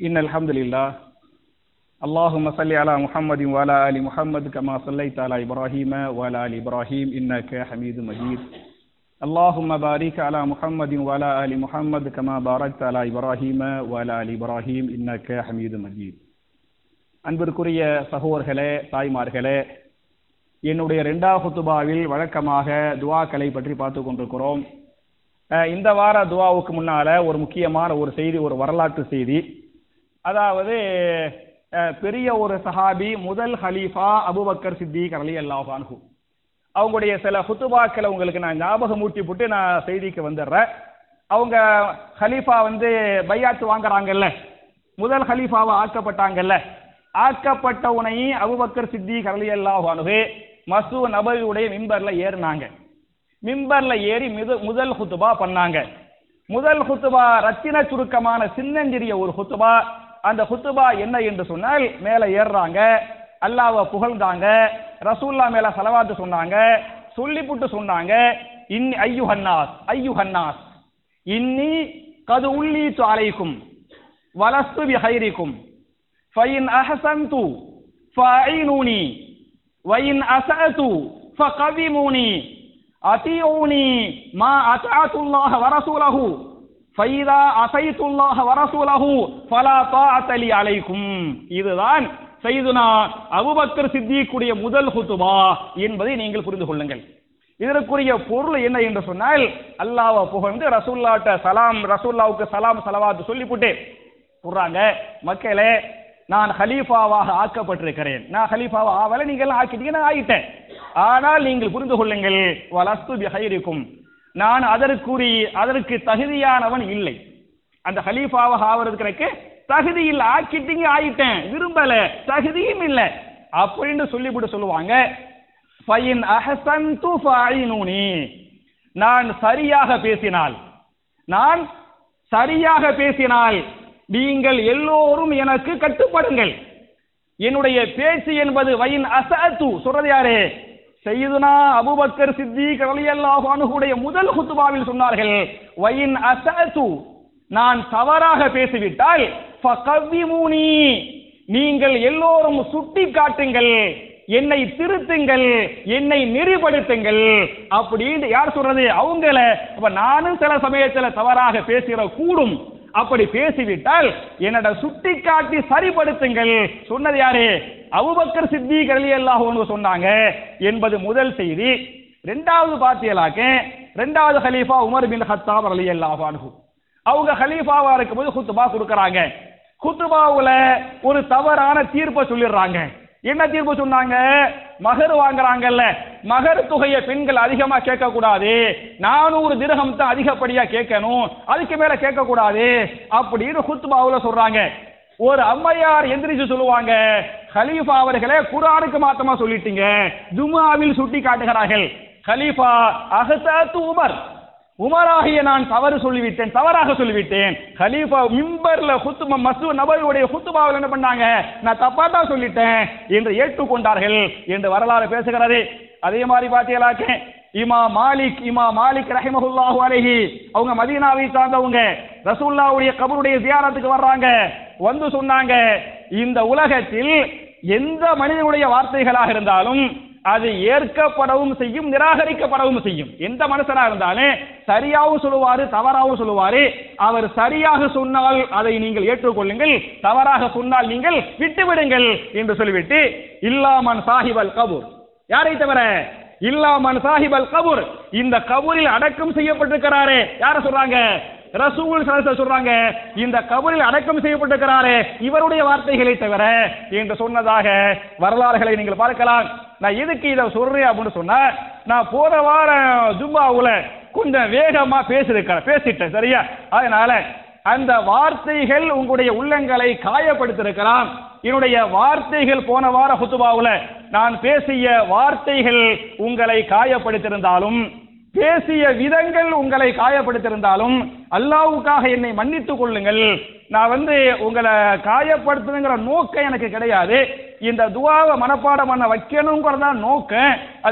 إن الحمد لله اللهم صل على محمد وعلى آل محمد كما صليت على إبراهيم وعلى آل إبراهيم إنك حميد مجيد اللهم بارك على محمد وعلى آل محمد كما باركت على إبراهيم وعلى آل إبراهيم إنك حميد مجيد அன்பிற்குரிய சகோதர்களே தாய்மார்களே என்னுடைய இரண்டாவது குத்துபாவில் வழக்கமாக துவாக்களை பற்றி பார்த்து கொண்டிருக்கிறோம் அஹ் இந்த வார துவாவுக்கு முன்னால ஒரு முக்கியமான ஒரு செய்தி ஒரு வரலாற்று செய்தி அதாவது அஹ் பெரிய ஒரு சஹாபி முதல் ஹலீஃபா அபுபக்கர் சித்திக் அலி அல்லாஹான்ஹு அவங்களுடைய சில ஹுத்துபாக்களை உங்களுக்கு நான் ஞாபகம் ஊட்டி போட்டு நான் செய்திக்கு வந்துடுறேன் அவங்க ஹலீஃபா வந்து பையாத்து வாங்குறாங்கல்ல முதல் ஹலீஃபாவை ஆக்கப்பட்டாங்கல்ல ஆக்கப்பட்ட உனை அபுபக்கர் சித்திக் அலி அல்லாஹானுகு மசூ நபவியுடைய மிம்பர்ல ஏறினாங்க மிம்பர்ல ஏறி மிது முதல் ஹுத்துபா பண்ணாங்க முதல் ஹுத்துபா ரத்தின சுருக்கமான சின்னஞ்சிறிய ஒரு ஹுத்துபா அந்த ஹுத்துபா என்ன என்று சொன்னால் மேல ஏறுறாங்க அல்லாஹ்வை புகழ்ந்தாங்க ரசூல்லா மேல சலவாத்து சொன்னாங்க சொல்லிப்புட்டு சொன்னாங்க இன் ஐயுஹன்னாஸ் ஐயுஹன்னாஸ் இன்னி கது உள்ளீத்து அலைக்கும் வலஸ்து பிஹைரிக்கும் ஃபைன் அஹசந்து ஃபஐனூனி வைன் அசஅது ஃபகவிமூனி அத்தியூனி மா அத்தாத்துல்லாஹ வரசூலஹு ஃபைதா அசைத்துல்லாஹ வரசூலஹு ஃபலா தாஅத்த லி அலைக்கும் இதுதான் சைதுனா அபூபக்கர் சித்திக்குடைய முதல் ஹுத்துபா என்பதை நீங்கள் புரிந்து கொள்ளுங்கள் இதற்குரிய பொருள் என்ன என்று சொன்னால் அல்லாஹ்வை புகழ்ந்து ரசூல்லாட்ட சலாம் ரசூல்லாவுக்கு சலாம் சலவாத்து சொல்லிவிட்டு சொல்றாங்க மக்களே நான் ஹலீஃபாவாக ஆக்கப்பட்டிருக்கிறேன் நான் ஹலீஃபாவா ஆவல நீங்கள் எல்லாம் ஆக்கிட்டீங்க நான் ஆகிட்டேன் ஆனால் நீங்கள் புரிந்து கொள்ளுங்கள் வலஸ்து பிஹைரிக்கும் நான் அதற்குரிய அதற்கு தகுதியானவன் இல்லை அந்த ஹலீஃபாவாக ஆவறதுக்கு எனக்கு தகுதி இல்லை ஆக்கிட்டீங்க ஆயிட்டேன் விரும்பல தகுதியும் இல்லை அப்படின்னு சொல்லிவிட்டு சொல்லுவாங்க ஃபைன் அஹசன்து ஃபைனூனி நான் சரியாக பேசினால் நான் சரியாக பேசினால் நீங்கள் எல்லோரும் எனக்கு கட்டுப்படுங்கள் என்னுடைய பேச்சு என்பது வயின் அசஅத்து சொல்றது யாரு செய்யுதுனா அபுபக்கர் சித்திக் ரலியல்லாஹு அன்ஹுடைய முதல் ஹுத்துபாவில் சொன்னார்கள் வயின் அசஅத்து நான் தவறாக பேசிவிட்டால் ஃபகவ்விமூனி நீங்கள் எல்லோரும் சுட்டி காட்டுங்கள் என்னை திருத்துங்கள் என்னை நெறிப்படுத்துங்கள் அப்படின்னு யார் சொல்றது அவங்கள அப்ப நானும் சில சமயத்துல தவறாக பேசுகிற கூடும் அப்படி பேசிவிட்டால் என்னோட சுட்டி காட்டி சரிப்படுத்துங்கள் சொன்னது யாரு அபுபக்கர் சித்திக் ரலியல்லாஹு அன்ஹு சொன்னாங்க என்பது முதல் செய்தி ரெண்டாவது பாத்தியலாக்க ரெண்டாவது ஹலீஃபா உமர் பின் ஹத்தாப் ரலியல்லாஹு அன்ஹு அவங்க ஹலீஃபாவா இருக்கும்போது குத்துபா கொடுக்கறாங்க குத்துபாவுல ஒரு தவறான தீர்ப்பை சொல்லிடுறாங்க என்ன தீர்ப்பு சொன்னாங்க மகர் வாங்குறாங்கல்ல மகர் தொகையை பெண்கள் அதிகமா கேட்க கூடாது நானூறு திரகம் தான் அதிகப்படியா கேட்கணும் அதுக்கு மேல கேட்க கூடாது அப்படின்னு குத்துபாவுல சொல்றாங்க ஒரு அம்மையார் எந்திரிச்சு சொல்லுவாங்க ஹலீஃபா அவர்களே குரானுக்கு மாத்தமா சொல்லிட்டீங்க ஜும்மாவில் சுட்டி காட்டுகிறார்கள் ஹலீஃபா அகசாத்து உமர் உமராகிய நான் தவறு சொல்லிவிட்டேன் தவறாக சொல்லிவிட்டேன் ஹலீஃபா மிம்பர்ல குத்துபா மசூ நபருடைய குத்துபாவில் என்ன பண்ணாங்க நான் தப்பா தான் சொல்லிட்டேன் என்று ஏற்றுக்கொண்டார்கள் என்று வரலாறு பேசுகிறது அதே மாதிரி பாத்தீங்களாக்க இமா மாலிக் இமா மாலிக் ரஹிமஹுல்லாஹு அலைஹி அவங்க மதீனாவை சார்ந்தவங்க ரசூல்லாவுடைய கபருடைய ஜியாரத்துக்கு வர்றாங்க வந்து சொன்னாங்க இந்த உலகத்தில் எந்த மனிதனுடைய வார்த்தைகளாக இருந்தாலும் அது ஏற்கப்படவும் செய்யும் நிராகரிக்கப்படவும் செய்யும் எந்த மனுஷனா இருந்தாலும் சரியாகவும் சொல்லுவாரு தவறாகவும் சொல்லுவாரு அவர் சரியாக சொன்னால் அதை நீங்கள் ஏற்றுக்கொள்ளுங்கள் தவறாக சொன்னால் நீங்கள் விட்டுவிடுங்கள் என்று சொல்லிவிட்டு இல்லாமன் சாஹிபல் கபூர் யாரை தவிர இல்லாமன் சாஹிபல் கபூர் இந்த கபூரில் அடக்கம் செய்யப்பட்டிருக்கிறாரே யார சொல்றாங்க ரசூல் சலச சொல்றாங்க இந்த கபரில் அடக்கம் செய்யப்பட்டிருக்கிறாரே இவருடைய வார்த்தைகளை தவிர என்று சொன்னதாக வரலாறுகளை நீங்கள் பார்க்கலாம் நான் எதுக்கு இதை சொல்றேன் அப்படின்னு சொன்னா நான் போன வாரம் ஜும்பாவுல கொஞ்சம் வேகமா பேசிருக்கிறேன் பேசிட்டேன் சரியா அதனால அந்த வார்த்தைகள் உங்களுடைய உள்ளங்களை காயப்படுத்திருக்கலாம் என்னுடைய வார்த்தைகள் போன வார குத்துபாவுல நான் பேசிய வார்த்தைகள் உங்களை காயப்படுத்தியிருந்தாலும் பேசிய விதங்கள் உங்களை காயப்படுத்தியிருந்தாலும் அல்லாவுக்காக என்னை மன்னித்துக் கொள்ளுங்கள் நான் வந்து உங்களை காயப்படுத்துங்கிற நோக்கம் எனக்கு கிடையாது இந்த துவாவை மனப்பாடம் பண்ண வைக்கணுங்கிறதா நோக்கம்